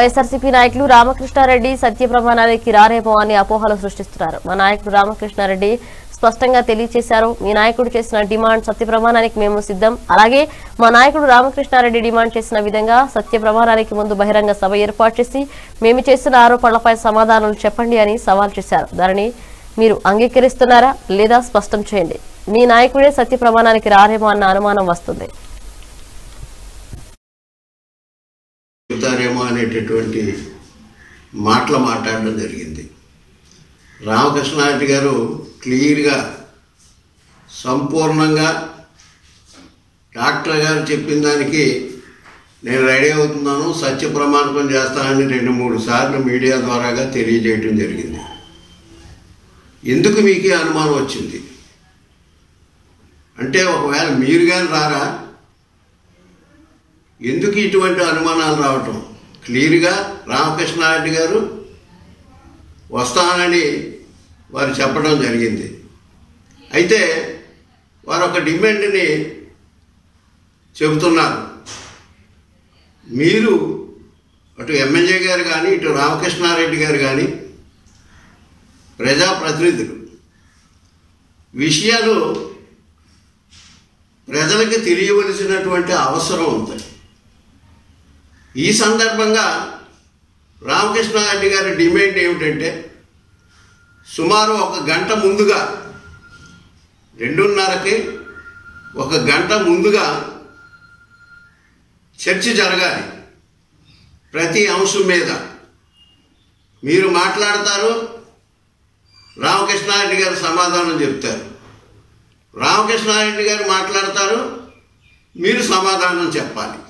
వైఎస్ఆర్సీపీ నాయకులు రామకృష్ణారెడ్డి సత్య ప్రమాణానికి రారేమో అని అపోహలు సృష్టిస్తున్నారు మా నాయకుడు రామకృష్ణారెడ్డి స్పష్టంగా తెలియజేశారు మీ నాయకుడు చేసిన డిమాండ్ సత్య ప్రమాణానికి మేము సిద్ధం అలాగే మా నాయకుడు రామకృష్ణారెడ్డి డిమాండ్ చేసిన విధంగా సత్య ప్రమాణానికి ముందు బహిరంగ సభ ఏర్పాటు చేసి మేము చేస్తున్న ఆరోపణలపై సమాధానాలు చెప్పండి అని సవాల్ చేశారు దానిని మీరు అంగీకరిస్తున్నారా లేదా స్పష్టం చేయండి మీ నాయకుడే సత్య ప్రమాణానికి రారేమో అన్న అనుమానం వస్తుంది చెబుతారేమో అనేటటువంటి మాటలు మాట్లాడడం జరిగింది రామకృష్ణారెడ్డి గారు క్లియర్గా సంపూర్ణంగా డాక్టర్ గారు చెప్పిన దానికి నేను రెడీ అవుతున్నాను సత్య ప్రమాణకం చేస్తానని రెండు మూడు సార్లు మీడియా ద్వారాగా తెలియజేయటం జరిగింది ఎందుకు మీకు ఈ అనుమానం వచ్చింది అంటే ఒకవేళ మీరు కానీ రారా ఎందుకు ఇటువంటి అనుమానాలు రావటం క్లియర్గా రామకృష్ణారెడ్డి గారు వస్తానని వారు చెప్పడం జరిగింది అయితే వారు ఒక డిమాండ్ని చెబుతున్నారు మీరు అటు ఎమ్మెల్యే గారు కానీ ఇటు రామకృష్ణారెడ్డి గారు కానీ ప్రజాప్రతినిధులు విషయాలు ప్రజలకు తెలియవలసినటువంటి అవసరం ఉంది ఈ సందర్భంగా రామకృష్ణారెడ్డి గారి డిమాండ్ ఏమిటంటే సుమారు ఒక గంట ముందుగా రెండున్నరకి ఒక గంట ముందుగా చర్చ జరగాలి ప్రతి అంశం మీద మీరు మాట్లాడతారు రామకృష్ణారెడ్డి గారు సమాధానం చెప్తారు రామకృష్ణారెడ్డి గారు మాట్లాడతారు మీరు సమాధానం చెప్పాలి